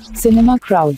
Cinema Crowd.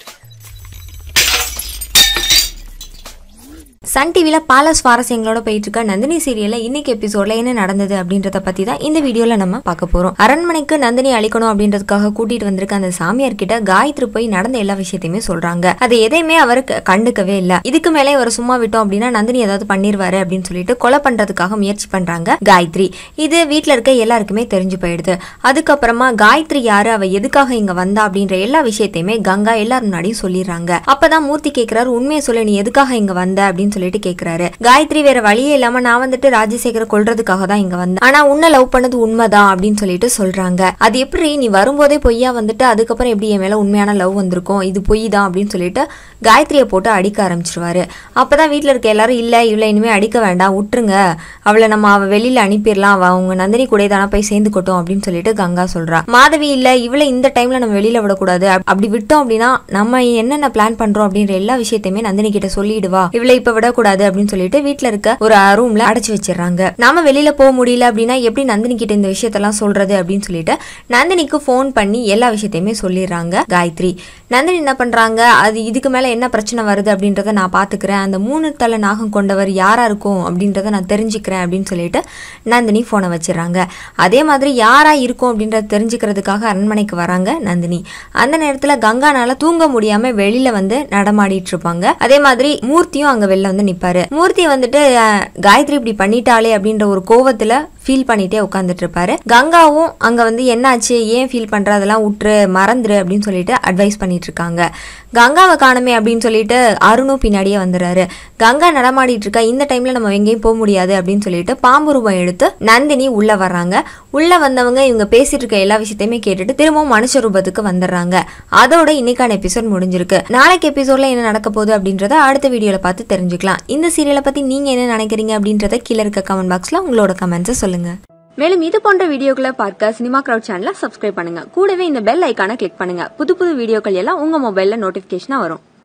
Sun டிவியில் பல சுவாரஸ்யங்களோட போயிட்டு இருக்க நந்தினி சீரியல்ல இன்னைக்கு எபிசோட்ல என்ன நடந்தது அப்படின்றத பத்தி தான் இந்த வீடியோல நம்ம பார்க்க போறோம் அரண்மனைக்கு நந்தினி அழிக்கணும் அப்படின்றதுக்காக கூட்டிட்டு வந்திருக்க அந்த சாமியார் கிட்ட காயத்ரி போய் நடந்த எல்லா விஷயத்தையுமே சொல்றாங்க அது எதையுமே அவர் க- கண்டுக்கவே இல்ல இதுக்கு மேலே அவர் சும்மா விட்டோம் அப்படின்னா நந்தினி ஏதாவது பண்ணிருவாரு அப்படின்னு சொல்லிட்டு கொலை பண்றதுக்காக முயற்சி பண்றாங்க காயத்ரி இது வீட்ல இருக்க எல்லாருக்குமே தெரிஞ்சு போயிடுது அதுக்கப்புறமா காயத்ரி யாரு அவ எதுக்காக இங்க வந்தா அப்படின்ற எல்லா விஷயத்தையுமே கங்கா எல்லாரும் முன்னாடியும் சொல்லிடுறாங்க அப்பதான் மூர்த்தி கேக்குறாரு உண்மையை சொல்ல நீ எதுக்காக இங்க வந்த அப்படின்னு சொல்லிட்டு கேக்குறாரு காயத்ரி வேற வழியே இல்லாம நான் வந்துட்டு ராஜசேகர கொல்றதுக்காக தான் இங்க வந்தேன் ஆனா உன்னை லவ் பண்ணது உண்மைதான் அப்படின்னு சொல்லிட்டு சொல்றாங்க அது எப்படி நீ வரும்போதே பொய்யா வந்துட்டு அதுக்கப்புறம் எப்படி என் மேல உண்மையான லவ் வந்திருக்கும் இது பொய் தான் அப்படின்னு சொல்லிட்டு காயத்ரியை போட்டு அடிக்க ஆரம்பிச்சிருவாரு அப்பதான் வீட்ல இருக்க எல்லாரும் இல்ல இவளை இனிமே அடிக்க வேண்டாம் விட்டுருங்க அவளை நம்ம அவ வெளியில அனுப்பிடலாம் அவ அவங்க நந்தினி கூட தானே போய் சேர்ந்துக்கட்டும் அப்படின்னு சொல்லிட்டு கங்கா சொல்றா மாதவி இல்ல இவளை இந்த டைம்ல நம்ம வெளியில விடக்கூடாது அப்- அப்படி விட்டோம் அப்படின்னா நம்ம என்னென்ன பிளான் பண்றோம் அப்படின்ற எல்லா விஷயத்தையுமே நந்தினி கிட்ட சொல்லிடுவா இவளை இப்ப விடக்கூடாது அப்படின்னு சொல்லிட்டு வீட்ல இருக்க ஒரு ரூம்ல அடைச்சு வச்சிடுறாங்க நாம வெளியில போக முடியல அப்படின்னா எப்படி நந்தினி கிட்ட இந்த விஷயத்தெல்லாம் சொல்றது அப்படின்னு சொல்லிட்டு நந்தினிக்கு ஃபோன் பண்ணி எல்லா விஷயத்தையுமே சொல்லிடுறாங்க காயத்ரி நந்தினி என்ன பண்றாங்க அது இதுக்கு மேல என்ன பிரச்சனை வருது அப்படின்றத நான் பாத்துக்கிறேன் அந்த மூணு தலை நாகம் கொண்டவர் யாரா இருக்கும் அப்படின்றத நான் தெரிஞ்சுக்கிறேன் அப்படின்னு சொல்லிட்டு நந்தினி போனை வச்சிடறாங்க அதே மாதிரி யாரா இருக்கும் அப்படின்றத தெரிஞ்சுக்கிறதுக்காக அரண்மனைக்கு வராங்க நந்தினி அந்த நேரத்துல கங்கானால தூங்க முடியாம வெளியில வந்து நடமாடிட்டு இருப்பாங்க அதே மாதிரி மூர்த்தியும் அங்க வெளில வந்து நிப்பாரு மூர்த்தி வந்துட்டு அஹ், காயத்ரி இப்படி பண்ணிட்டாளே அப்படின்ற ஒரு கோவத்துல ஃபீல் பண்ணிட்டே உட்காந்துட்டு இருப்பாரு கங்காவும் அங்க வந்து என்னாச்சு ஏன் ஃபீல் பண்ற அதெல்லாம் விட்டுரு மறந்துரு அப்படின்னு சொல்லிட்டு அட்வைஸ் பண்ணிட்டு இருக்காங்க கங்காவை காணுமே அப்படின்னு சொல்லிட்டு அருணும் பின்னாடியே வந்துடுறாரு கங்கா நடமாடிட்டு இருக்கா இந்த டைம்ல நம்ம எங்கேயும் போக முடியாது அப்படின்னு சொல்லிட்டு பாம்பு ரூபம் எடுத்து நந்தினி உள்ள வர்றாங்க உள்ள வந்தவங்க இவங்க பேசிட்டு இருக்க எல்லா விஷயத்தையுமே கேட்டுட்டு திரும்பவும் மனுஷ ரூபத்துக்கு வந்துடுறாங்க அதோட இன்னைக்கான எபிசோட் முடிஞ்சிருக்கு நாளைக்கு எபிசோட்ல என்ன நடக்க போகுது அப்படின்றத அடுத்த வீடியோல பார்த்து தெரிஞ்சுக்கலாம் இந்த சீரியலை பத்தி நீங்க என்ன நினைக்கிறீங்க அப்படின்றத கீழே இருக்க கமெண்ட் பாக்ஸ்ல உங்களோட கமெண்ட்ஸை சொல்லுங்க மேலும் இது போன்ற வீடியோக்களை பார்க்க சினிமா கிரவுட் சேனலை சப்ஸ்கிரைப் பண்ணுங்க கூடவே இந்த பெல் ஐக்கானை கிளிக் பண்ணுங்க புது புது வீடியோக்கள் எல்லாம் உங்க மொபைல்ல நோட்டிபிகேஷனா வரும்